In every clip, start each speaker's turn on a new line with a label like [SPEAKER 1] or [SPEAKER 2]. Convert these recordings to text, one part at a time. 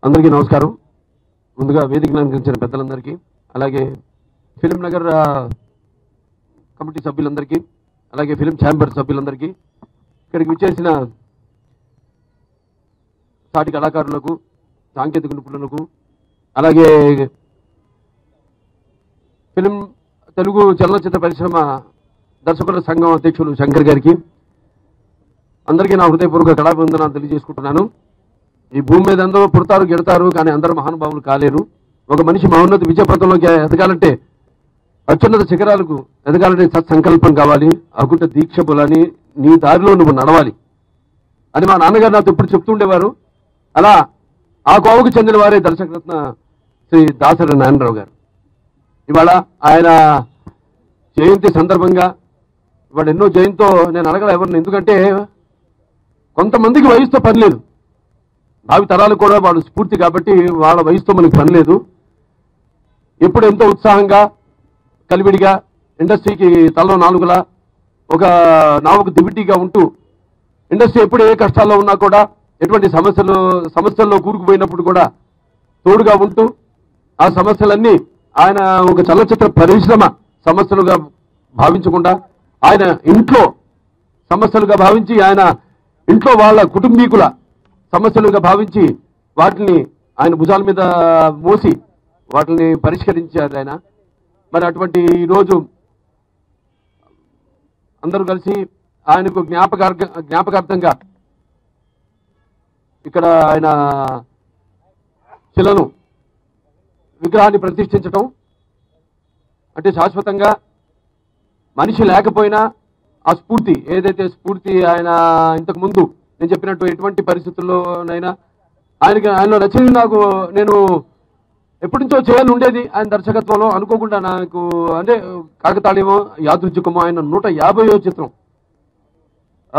[SPEAKER 1] అందరికీ నమస్కారం ముందుగా వేదికను అలంకరించిన పెద్దలందరికీ అలాగే ఫిలిం నగర్ ఆ, కమిటీ సభ్యులందరికీ అలాగే ఫిలిం ఛాంబర్ సభ్యులందరికీ ఇక్కడికి విచ్చేసిన సాటి కళాకారులకు సాంకేతిక నిపుణులకు అలాగే ఫిలిం తెలుగు చలనచిత్ర పరిశ్రమ దర్శకుల సంఘం అధ్యక్షులు శంకర్ గారికి అందరికీ నా హృదయపూర్వక కళాబంధనాలు తెలియజేసుకుంటున్నాను ఈ భూమి మీద అందరూ పుడతారు గెడతారు కానీ అందరూ మహానుభావులు కాలేరు ఒక మనిషి మహోన్నత విజయపథంలోకి ఎదగాలంటే అత్యున్నత శిఖరాలకు ఎదగాలంటే సత్సంకల్పం కావాలి అకుంట దీక్ష బులని నీ దారిలో నువ్వు నడవాలి అని మా నాన్నగారు నాతో ఎప్పుడు చెప్తుండేవారు అలా ఆ కోవకు చెందిన వారే దర్శకరత్న శ్రీ దాసరి నారాయణరావు గారు ఇవాళ ఆయన జయంతి సందర్భంగా ఇవాళ ఎన్నో జయంతితో నేను అడగల ఎవరిని ఎందుకంటే కొంతమందికి వయసుతో పని లేదు భావి తరాలు కూడా వాళ్ళు స్ఫూర్తి కాబట్టి వాళ్ళ వయసుతో మనకి పని లేదు ఎప్పుడు ఎంతో ఉత్సాహంగా కలివిడిగా ఇండస్ట్రీకి తలలో నాలుగులా ఒక నావకు దివిటీగా ఉంటూ ఇండస్ట్రీ ఎప్పుడు ఏ కష్టాల్లో ఉన్నా కూడా ఎటువంటి సమస్యలు సమస్యల్లో కూరుకుపోయినప్పుడు కూడా తోడుగా ఉంటూ ఆ సమస్యలన్నీ ఆయన ఒక చలనచిత్ర పరిశ్రమ సమస్యలుగా భావించకుండా ఆయన ఇంట్లో సమస్యలుగా భావించి ఆయన ఇంట్లో వాళ్ళ కుటుంబీకుల సమస్యలుగా భావించి వాటిని ఆయన భుజాల మీద మోసి వాటిని పరిష్కరించారు ఆయన మరి అటువంటి ఈరోజు అందరూ కలిసి ఆయనకు జ్ఞాపకార్థ జ్ఞాపకార్థంగా ఇక్కడ ఆయన శిలను విగ్రహాన్ని ప్రతిష్ఠించటం అంటే శాశ్వతంగా మనిషి లేకపోయినా ఆ స్ఫూర్తి ఏదైతే స్ఫూర్తి ఆయన ఇంతకు ముందు నేను చెప్పినట్టు ఎటువంటి పరిస్థితుల్లోనైనా ఆయనకి ఆయనలో రచన నాకు నేను ఎప్పటి నుంచో చేయాలని ఉండేది ఆయన దర్శకత్వంలో అనుకోకుండా నాకు అంటే కాకతాళీయమో యాదృచ్ఛికమో ఆయన నూట యాభైయో చిత్రం ఆ,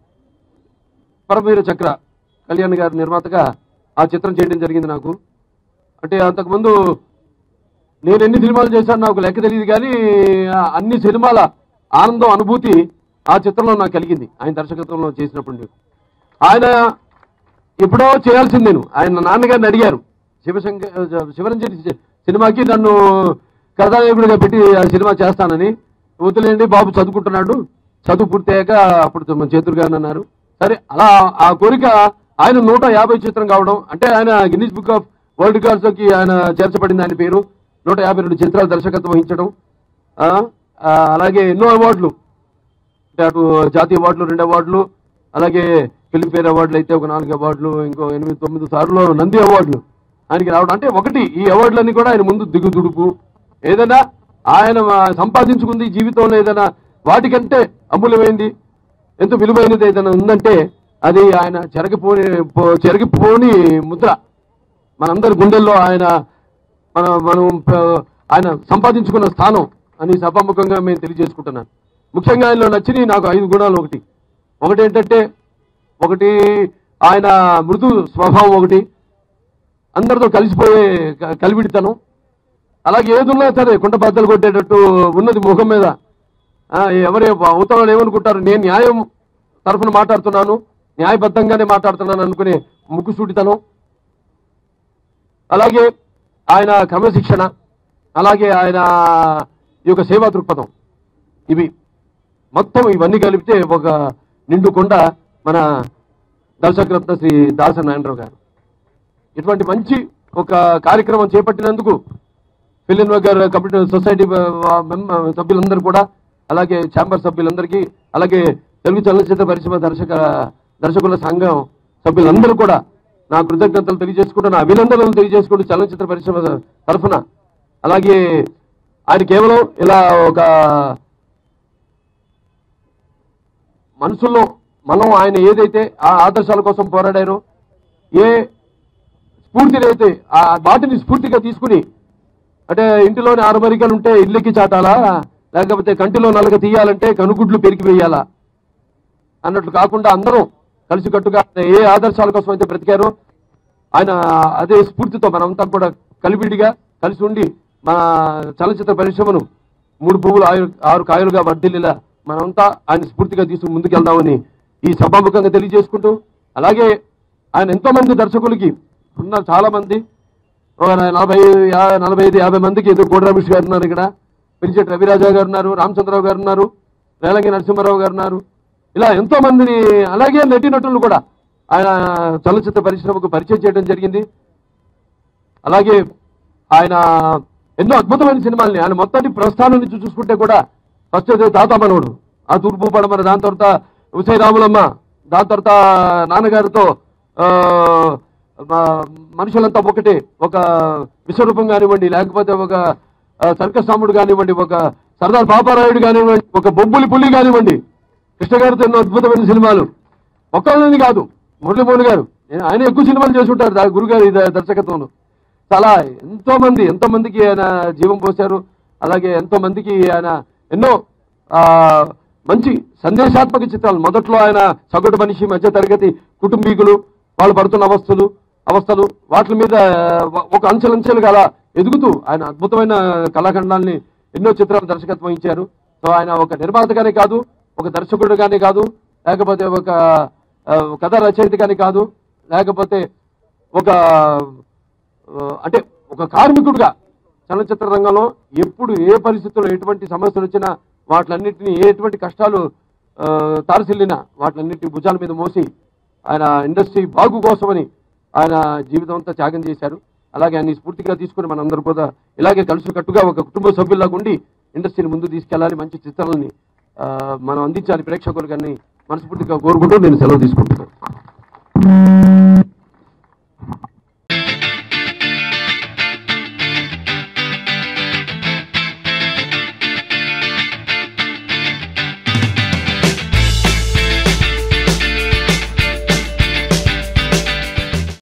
[SPEAKER 1] పరమవీర చక్ర కళ్యాణ్ గారి నిర్మాతగా ఆ చిత్రం చేయడం జరిగింది నాకు అంటే అంతకుముందు నేను ఎన్ని సినిమాలు చేశాను నాకు లెక్క తెలియదు కానీ ఆ అన్ని సినిమాల ఆనందం అనుభూతి ఆ చిత్రంలో నాకు కలిగింది ఆయన దర్శకత్వంలో చేసినప్పుడు ఆయన ఎప్పుడో చేయాల్సింది నేను ఆయన నాన్నగారిని అడిగారు శివశంకర్ శివరంజని సి- సినిమాకి నన్ను కథానాయకుడిగా పెట్టి ఆ సినిమా చేస్తానని వదిలేండి బాబు చదువుకుంటున్నాడు చదువు పూర్తయ్యాక అప్పుడు మన చేతులు గారు అన్నారు సరే అలా ఆ కోరిక ఆయన నూట యాభై చిత్రం కావడం అంటే ఆయన Guinness book of world records లోకి ఆయన చేర్చబడింది ఆయన పేరు నూట యాభై రెండు చిత్రాలు దర్శకత్వం వహించడం ఆ, ఆ, అలాగే ఎన్నో అవార్డులు అంటే అటు జాతీయ అవార్డులు రెండు అవార్డులు అలాగే ఫిలింఫేర్ అవార్డులు అయితే ఒక నాలుగు అవార్డులు ఇంకో ఎనిమిది తొమ్మిది సార్లు నంది అవార్డులు ఆయనకి రావడం అంటే ఒకటి ఈ అవార్డులన్నీ కూడా ఆయన ముందు దిగుదుడుపు ఏదైనా ఆయన ఆ, సంపాదించుకుంది జీవితంలో ఏదైనా వాటికంటే అమూల్యమైంది ఎంతో విలువైనది ఏదైనా ఉందంటే అది ఆయన చెరగిపోని పో- చెరగిపోని ముద్ర మనందరి గుండెల్లో ఆయన మన మనం ప- ఆయన సంపాదించుకున్న స్థానం అని సభాముఖంగా మేము తెలియజేసుకుంటున్నాను ముఖ్యంగా ఆయనలో నచ్చినవి నాకు ఐదు గుణాలు ఒకటి ఒకటి ఏంటంటే ఒకటి ఆయన మృదు స్వభావం ఒకటి అందరితో కలిసిపోయే క- కలివిడితనం అలాగే ఏదున్నా సరే కుంట బద్దలు కొట్టేటట్టు ఉన్నది ముఖం మీద ఆ, ఎవరే అవతల వాళ్ళు ఏమనుకుంటారు నేను న్యాయం తరఫున మాట్లాడుతున్నాను న్యాయబద్ధంగానే మాట్లాడుతున్నాను అనుకునే ముక్కుసూటితనం అలాగే ఆయన క్రమశిక్షణ అలాగే ఆయన ఈ యొక్క సేవా దృక్పథం ఇవి మొత్తం ఇవన్నీ కలిపితే ఒక నిండు కొండ మన దర్శకరత్న శ్రీ దాస నారాయణరావు గారు ఇటువంటి మంచి ఒక కార్యక్రమం చేపట్టినందుకు ఫిలిం నగర్ కమిటీ సొసైటీ ఆ, మెం- సభ్యులందరూ కూడా అలాగే ఛాంబర్ సభ్యులందరికీ అలాగే తెలుగు చలనచిత్ర పరిశ్రమ దర్శక దర్శకుల సంఘం సభ్యులందరూ కూడా నా కృతజ్ఞతలు తెలియజేసుకుంటూ నా అభినందనలు తెలియజేసుకుంటూ చలనచిత్ర పరిశ్రమ తరఫున అలాగే ఆయన కేవలం ఇలా ఒక మనసులో మనం ఆయన ఏదైతే ఆ ఆదర్శాల కోసం పోరాడారో ఏ స్ఫూర్తినైతే ఆ వాటిని స్ఫూర్తిగా తీసుకుని అంటే ఇంటిలోని ఆరు మరికలు ఉంటే ఇల్లెక్కి చాటాలా లేకపోతే కంటిలో నలగ తీయాలంటే కనుగుడ్లు పెరిగి వేయాలా అన్నట్లు కాకుండా అందరం కలిసికట్టుగా ఏ ఆదర్శాల కోసం అయితే బ్రతికారో ఆయన అదే స్ఫూర్తితో మనమంతా కూడా కలిపిడిగా కలిసి ఉండి మన చలనచిత్ర పరిశ్రమను మూడు పువ్వులు ఆరు ఆరు కాయలుగా వర్ధిల్లేలా మనమంతా ఆయన స్ఫూర్తిగా తీసుకు ముందుకెళ్దామని ఈ సభాముఖంగా తెలియజేసుకుంటూ అలాగే ఆయన ఎంతో మంది దర్శకులకి ఉన్నారు చాలా మంది ఒక నలభై యా- నలభై ఐదు యాభై మందికి ఏదో కోడి రమేష్ గారు ఉన్నారు ఇక్కడ పిలిచెట్టి రవిరాజా గారు ఉన్నారు రామచంద్రరావు గారు ఉన్నారు రేలంగి నరసింహారావు గారు ఉన్నారు ఇలా ఎంతో మందిని అలాగే నటీనటులు కూడా ఆయన చలనచిత్ర పరిశ్రమకు పరిచయం చేయడం జరిగింది అలాగే ఆయన ఎన్నో అద్భుతమైన సినిమాల్ని ఆయన మొత్తాన్ని ప్రస్థానం నుంచి చూసుకుంటే కూడా ఫస్ట్ అయితే తాత మనవడు ఆ తూర్పు పడమర దాని తర్వాత ఉసై రాములమ్మ దాని తర్వాత నాన్నగారితో ఆ, మ- మనుషులంతా ఒకటే ఒక విశ్వరూపం కానివ్వండి లేకపోతే ఒక ఆ, సర్కస్ రాముడు కానివ్వండి ఒక సర్దార్ పాపారాయుడు కానివ్వండి ఒక బొబ్బులి పుల్లి కానివ్వండి కృష్ణ గారితో ఎన్నో అద్భుతమైన సినిమాలు ఒక్కళ్ళని కాదు మురళీమోహన్ గారు నేను- ఆయన ఎక్కువ సినిమాలు చేసి ఉంటారు దా- గురుగారి ద- దర్శకత్వంలో చాలా ఎంతో మంది ఎంతో మందికి ఆయన జీవం పోశారు అలాగే ఎంతో మందికి ఆయన ఎన్నో ఆ, మంచి సందేశాత్మక చిత్రాలు మొదట్లో ఆయన సగటు మనిషి మధ్య తరగతి కుటుంబీకులు వాళ్ళు పడుతున్న అవస్థలు అవస్థలు వాటి మీద ఆ, ఒక అంచెలంచెలుగా అలా ఎదుగుతూ ఆయన అద్భుతమైన కళాఖండాల్ని ఎన్నో చిత్రాలు దర్శకత్వం ఇచ్చారు సో ఆయన ఒక నిర్మాతగానే కాదు ఒక దర్శకుడుగానే కాదు లేకపోతే ఒక ఆ, కథా రచయితగానే కాదు లేకపోతే ఒక ఆ, అంటే ఒక కార్మికుడిగా చలనచిత్ర రంగంలో ఎప్పుడు ఏ పరిస్థితుల్లో ఎటువంటి సమస్యలు వచ్చినా వాటిలన్నింటినీ ఎటువంటి కష్టాలు ఆ, తారసిల్లినా వాటిలన్నింటి భుజాల మీద మోసి ఆయన ఇండస్ట్రీ బాగు కోసమని ఆయన జీవితం అంతా త్యాగం చేశారు అలాగే ఆయన స్ఫూర్తిగా తీసుకుని మనందరూ కూడా ఇలాగే కలిసి కట్టుగా ఒక కుటుంబ సభ్యుల్లాగా ఉండి ఇండస్ట్రీని ముందు తీసుకెళ్ళాలి మంచి చిత్రాలని ఆ, మనం అందించాలి ప్రేక్షకులు కానీ మనస్ఫూర్తిగా కోరుకుంటూ నేను సెలవు తీసుకుంటున్నాను